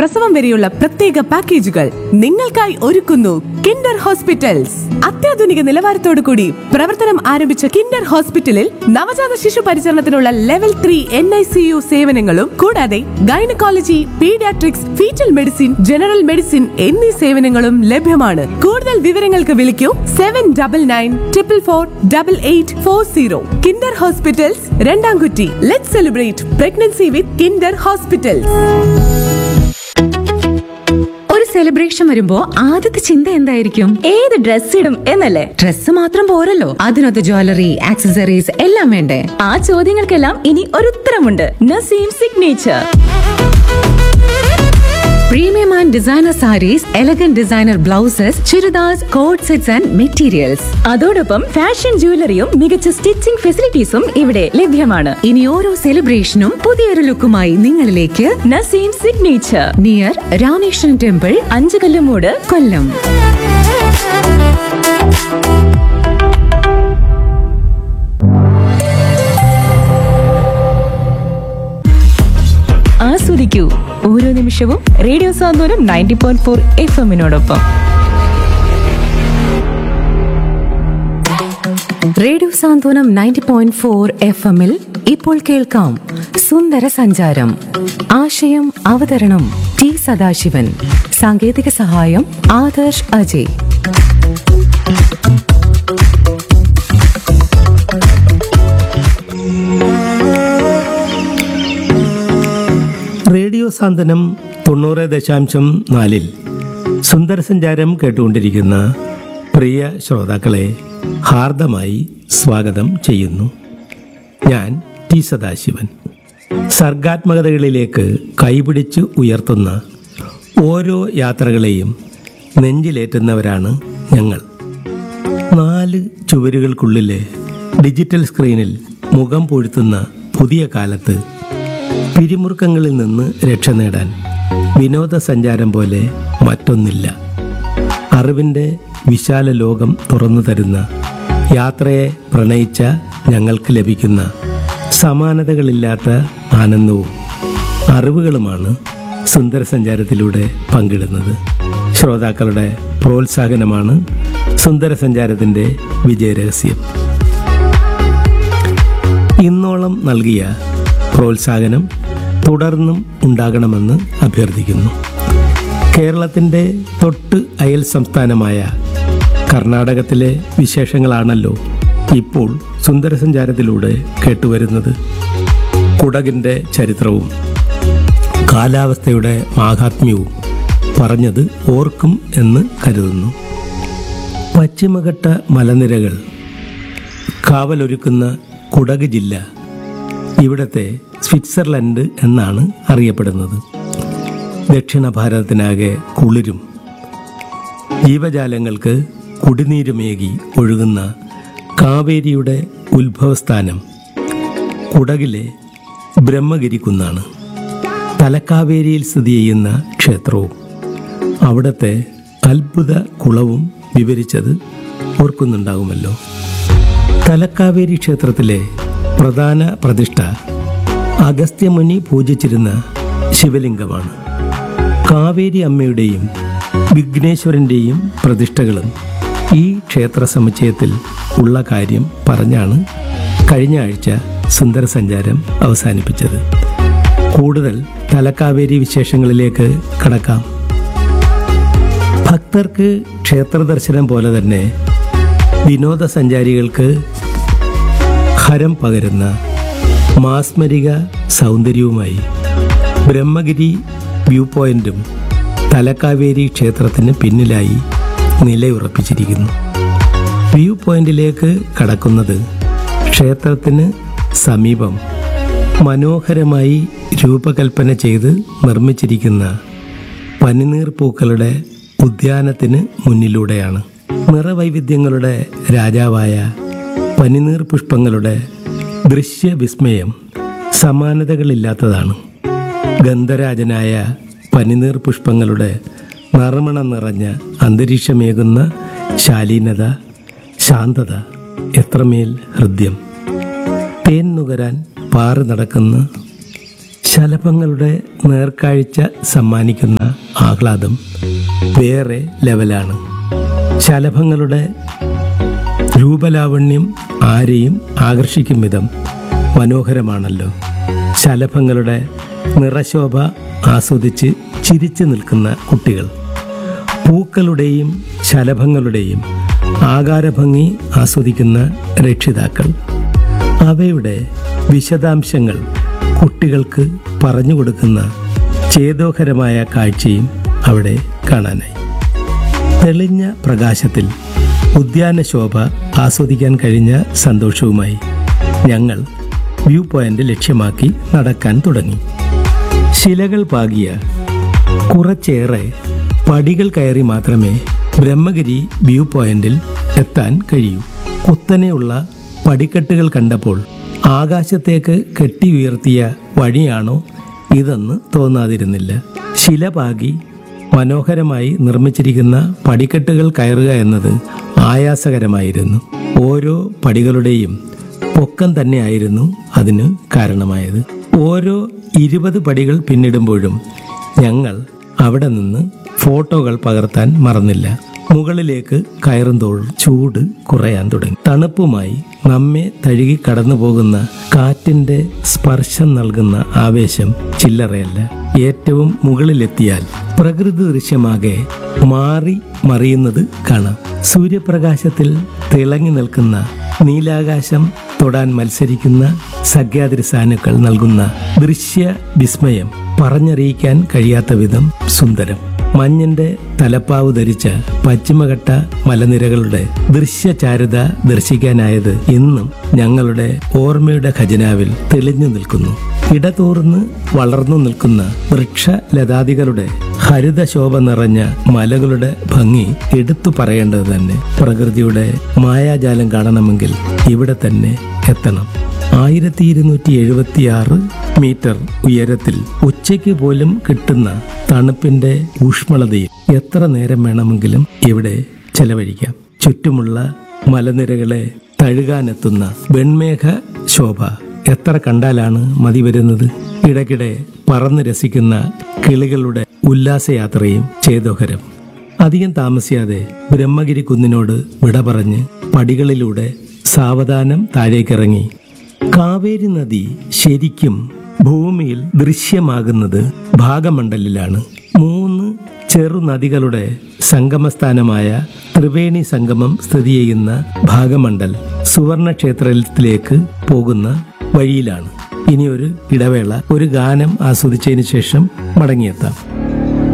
പ്രസവം വരെയുള്ള പ്രത്യേക പാക്കേജുകൾ നിങ്ങൾക്കായി ഒരുക്കുന്നു കിൻഡർ ഹോസ്പിറ്റൽസ് അത്യാധുനിക നിലവാരത്തോടു കൂടി പ്രവർത്തനം ആരംഭിച്ച കിൻഡർ ഹോസ്പിറ്റലിൽ നവജാത ശിശു പരിചരണത്തിനുള്ള level three N I C U സേവനങ്ങളും കൂടാതെ gynaecology paediatrics foetal medicine general medicine എന്നീ സേവനങ്ങളും ലഭ്യമാണ് കൂടുതൽ വിവരങ്ങൾക്ക് വിളിക്കൂ seven double nine triple four double eight four zero Kinder hospitals Randamkutty let celebrate pregnancy with Kinder hospitals ഒരു സെലിബ്രേഷൻ വരുമ്പോ ആദ്യത്തെ ചിന്ത എന്തായിരിക്കും ഏത് ഡ്രസ് ഇടും എന്നല്ലേ ഡ്രസ്സ് മാത്രം പോരല്ലോ അതിനൊത്ത് ജ്വല്ലറി ആക്സസറീസ് എല്ലാം വേണ്ടേ ആ ചോദ്യങ്ങൾക്കെല്ലാം ഇനി ഒരു ഉത്തരമുണ്ട് Naseem signature premium and designer saris elegant designer blouses churidars code sets and materials അതോടൊപ്പം ഫാഷൻ ജ്വല്ലറിയും മികച്ച സ്റ്റിച്ചിംഗ് ഫെസിലിറ്റീസും ഇവിടെ ലഭ്യമാണ് ഇനി ഓരോ സെലിബ്രേഷനും പുതിയൊരു ലുക്കുമായി നിങ്ങളിലേക്ക് Naseem signature near Rameshwaran temple അഞ്ചു കല്ലുമൂട് കൊല്ലം ആസ്വദിക്കൂ ഓരോ നിമിഷവും radio Santhwanam ninety point four F എമ്മിനോടൊപ്പം radio Santhwanam ninety point four F എമ്മിൽ ഇപ്പോൾ കേൾക്കാം സുന്ദര സഞ്ചാരം ആശയം അവതരണം ടി സദാശിവൻ സാങ്കേതിക സഹായം ആദർശ് അജയ് റേഡിയോ സാന്ത്വനം തൊണ്ണൂറ് ദശാംശം നാലിൽ സുന്ദരസഞ്ചാരം കേട്ടുകൊണ്ടിരിക്കുന്ന പ്രിയ ശ്രോതാക്കളെ ഹാർദമായി സ്വാഗതം ചെയ്യുന്നു ഞാൻ ടി സദാശിവൻ സർഗാത്മകതകളിലേക്ക് കൈപിടിച്ച് ഉയർത്തുന്ന ഓരോ യാത്രകളെയും നെഞ്ചിലേറ്റുന്നവരാണ് ഞങ്ങൾ നാല് ചുവരുകൾക്കുള്ളിലെ ഡിജിറ്റൽ സ്ക്രീനിൽ മുഖം പൊഴുത്തുന്ന പുതിയ കാലത്ത് പിരിമുറുക്കങ്ങളിൽ നിന്ന് രക്ഷ നേടാൻ വിനോദസഞ്ചാരം പോലെ മറ്റൊന്നില്ല അറിവിൻ്റെ വിശാല ലോകം തുറന്നു തരുന്ന യാത്രയെ പ്രണയിച്ച ഞങ്ങൾക്ക് ലഭിക്കുന്ന സമാനതകളില്ലാത്ത ആനന്ദവും അറിവുകളുമാണ് സുന്ദരസഞ്ചാരത്തിലൂടെ പങ്കിടുന്നത് ശ്രോതാക്കളുടെ പ്രോത്സാഹനമാണ് സുന്ദരസഞ്ചാരത്തിൻ്റെ വിജയരഹസ്യം ഇന്നോളം നൽകിയ പ്രോത്സാഹനം തുടർന്നും ഉണ്ടാകണമെന്ന് അഭ്യർത്ഥിക്കുന്നു കേരളത്തിൻ്റെ തൊട്ട് അയൽ സംസ്ഥാനമായ കർണാടകത്തിലെ വിശേഷങ്ങളാണല്ലോ ഇപ്പോൾ സുന്ദരസഞ്ചാരത്തിലൂടെ കേട്ടുവരുന്നത് കുടകിൻ്റെ ചരിത്രവും കാലാവസ്ഥയുടെ മാഹാത്മ്യവും പറഞ്ഞത് ഓർക്കും എന്ന് കരുതുന്നു പശ്ചിമഘട്ട മലനിരകൾ കാവലൊരുക്കുന്ന കുടക് ജില്ല ഇവിടത്തെ സ്വിറ്റ്സർലൻഡ് എന്നാണ് അറിയപ്പെടുന്നത് ദക്ഷിണ ഭാരതത്തിനാകെ കുളിരും ജീവജാലങ്ങൾക്ക് കുടിനീരുമേകി ഒഴുകുന്ന കാവേരിയുടെ ഉത്ഭവസ്ഥാനം കുടകിലെ ബ്രഹ്മഗിരി കുന്നാണ് തലക്കാവേരിയിൽ സ്ഥിതി ചെയ്യുന്ന ക്ഷേത്രവും അവിടുത്തെ അത്ഭുത കുളവും വിവരിച്ചത് ഓർക്കുന്നുണ്ടാകുമല്ലോ തലക്കാവേരി ക്ഷേത്രത്തിലെ പ്രധാന പ്രതിഷ്ഠ അഗസ്ത്യമുനി പൂജിച്ചിരുന്ന ശിവലിംഗമാണ് കാവേരി അമ്മയുടെയും വിഘ്നേശ്വരൻ്റെയും പ്രതിഷ്ഠകളും ഈ ക്ഷേത്ര സമുച്ചയത്തിൽ ഉള്ള കാര്യം പറഞ്ഞാണ് കഴിഞ്ഞ ആഴ്ച സുന്ദരസഞ്ചാരം അവസാനിപ്പിച്ചത് കൂടുതൽ തലക്കാവേരി വിശേഷങ്ങളിലേക്ക് കടക്കാം ഭക്തർക്ക് ക്ഷേത്ര ദർശനം പോലെ തന്നെ വിനോദസഞ്ചാരികൾക്ക് ഹരം പകരുന്ന മാസ്മരിക സൗന്ദര്യവുമായി ബ്രഹ്മഗിരി വ്യൂ പോയിന്റും തലക്കാവേരി ക്ഷേത്രത്തിന് പിന്നിലായി നിലയുറപ്പിച്ചിരിക്കുന്നു വ്യൂ പോയിന്റിലേക്ക് കടക്കുന്നത് ക്ഷേത്രത്തിന് സമീപം മനോഹരമായി രൂപകൽപ്പന ചെയ്ത് നിർമ്മിച്ചിരിക്കുന്ന പനിനീർ പൂക്കളുടെ ഉദ്യാനത്തിന് മുന്നിലൂടെയാണ് നിറവൈവിധ്യങ്ങളുടെ രാജാവായ പനിനീർ പുഷ്പങ്ങളുടെ ദൃശ്യവിസ്മയം സമാനതകളില്ലാത്തതാണ് ഗന്ധരാജനായ പനിനീർ പുഷ്പങ്ങളുടെ നറുമണം നിറഞ്ഞ അന്തരീക്ഷമേകുന്ന ശാലീനത ശാന്തത എത്രമേൽ ഹൃദ്യം തേൻ നുകരാൻ പാറി നടക്കുന്ന ശലഭങ്ങളുടെ നേർക്കാഴ്ച സമ്മാനിക്കുന്ന ആഹ്ലാദം വേറെ ലെവലാണ് ശലഭങ്ങളുടെ രൂപലാവണ്യം ആരെയും ആകർഷിക്കും വിധം മനോഹരമാണല്ലോ ശലഭങ്ങളുടെ നിറശോഭ ആസ്വദിച്ച് ചിരിച്ചു നിൽക്കുന്ന കുട്ടികൾ പൂക്കളുടെയും ശലഭങ്ങളുടെയും ആകാരഭംഗി ആസ്വദിക്കുന്ന രക്ഷിതാക്കൾ അവയുടെ വിശദാംശങ്ങൾ കുട്ടികൾക്ക് പറഞ്ഞു കൊടുക്കുന്ന ചേതോഹരമായ കാഴ്ചയും അവിടെ കാണാനായി തെളിഞ്ഞ പ്രകാശത്തിൽ ഉദ്യാന ശോഭ ആസ്വദിക്കാൻ കഴിഞ്ഞ സന്തോഷവുമായി ഞങ്ങൾ വ്യൂ പോയിന്റ് ലക്ഷ്യമാക്കി നടക്കാൻ തുടങ്ങി ശിലകൾ പാകിയ കുറച്ചേറെ പടികൾ കയറി മാത്രമേ ബ്രഹ്മഗിരി വ്യൂ പോയിന്റിൽ എത്താൻ കഴിയൂ കുത്തനെയുള്ള പടിക്കെട്ടുകൾ കണ്ടപ്പോൾ ആകാശത്തേക്ക് കെട്ടി ഉയർത്തിയ വഴിയാണോ ഇതെന്ന് തോന്നാതിരുന്നില്ല ശില പാകി മനോഹരമായി നിർമ്മിച്ചിരിക്കുന്ന പടിക്കെട്ടുകൾ കയറുക എന്നത് ആയാസകരമായിരുന്നു ഓരോ പടികളുടെയും പൊക്കം തന്നെയായിരുന്നു അതിന് കാരണമായത് ഓരോ ഇരുപത് പടികൾ പിന്നിടുമ്പോഴും ഞങ്ങൾ അവിടെ നിന്ന് ഫോട്ടോകൾ പകർത്താൻ മറന്നില്ല മുകളിലേക്ക് കയറുന്തോറും ചൂട് കുറയാൻ തുടങ്ങി തണുപ്പുമായി നമ്മെ തഴുകി കടന്നു പോകുന്ന കാറ്റിന്റെ സ്പർശം നൽകുന്ന ആവേശം ചില്ലറയല്ല ഏറ്റവും മുകളിലെത്തിയാൽ പ്രകൃതി ദൃശ്യമാകെ മാറി മറിയുന്നത് കാണാം സൂര്യപ്രകാശത്തിൽ തിളങ്ങി നിൽക്കുന്ന നീലാകാശം തൊടാൻ മത്സരിക്കുന്ന സഖ്യാതിരിസാനുക്കൾ നൽകുന്ന ദൃശ്യ വിസ്മയം പറഞ്ഞറിയിക്കാൻ കഴിയാത്ത വിധം സുന്ദരം മഞ്ഞിന്റെ തലപ്പാവ് ധരിച്ച പശ്ചിമഘട്ട മലനിരകളുടെ ദൃശ്യചാരുത ദർശിക്കാനായത് ഇന്നും ഞങ്ങളുടെ ഓർമ്മയുടെ ഖജനാവിൽ തെളിഞ്ഞു നിൽക്കുന്നു ഇടതൂർന്ന് വളർന്നു നിൽക്കുന്ന വൃക്ഷലതാദികളുടെ ഹരിതശോഭ നിറഞ്ഞ മലകളുടെ ഭംഗി എടുത്തു പറയേണ്ടത് തന്നെ പ്രകൃതിയുടെ മായാജാലം കാണണമെങ്കിൽ ഇവിടെ തന്നെ എത്തണം ആയിരത്തി ഇരുന്നൂറ്റി എഴുപത്തി ആറ് മീറ്റർ ഉയരത്തിൽ ഉച്ചയ്ക്ക് പോലും കിട്ടുന്ന തണുപ്പിന്റെ ഊഷ്മളതയിൽ എത്ര നേരം വേണമെങ്കിലും ഇവിടെ ചെലവഴിക്കാം ചുറ്റുമുള്ള മലനിരകളെ തഴുകാനെത്തുന്ന വെൺമേഘ ശോഭ എത്ര കണ്ടാലാണ് മതി വരുന്നത് ഇടയ്ക്കിടെ പറന്ന് രസിക്കുന്ന കിളികളുടെ ഉല്ലാസയാത്രയും ചേതോഹരം അധികം താമസിയാതെ ബ്രഹ്മഗിരി കുന്നിനോട് വിട പറഞ്ഞ് പടികളിലൂടെ സാവധാനം താഴേക്കിറങ്ങി കാവേരി നദി ശരിക്കും ഭൂമിയിൽ ദൃശ്യമാകുന്നത് ഭാഗമണ്ഡലിലാണ് മൂന്ന് ചെറുനദികളുടെ സംഗമസ്ഥാനമായ ത്രിവേണി സംഗമം സ്ഥിതി ചെയ്യുന്ന ഭാഗമണ്ഡൽ സുവർണ ക്ഷേത്രത്തിലേക്ക് പോകുന്ന വഴിയിലാണ് ഇനി ഒരു ഇടവേള ഒരു ഗാനം ആസ്വദിച്ചതിന് ശേഷം മടങ്ങിയെത്താം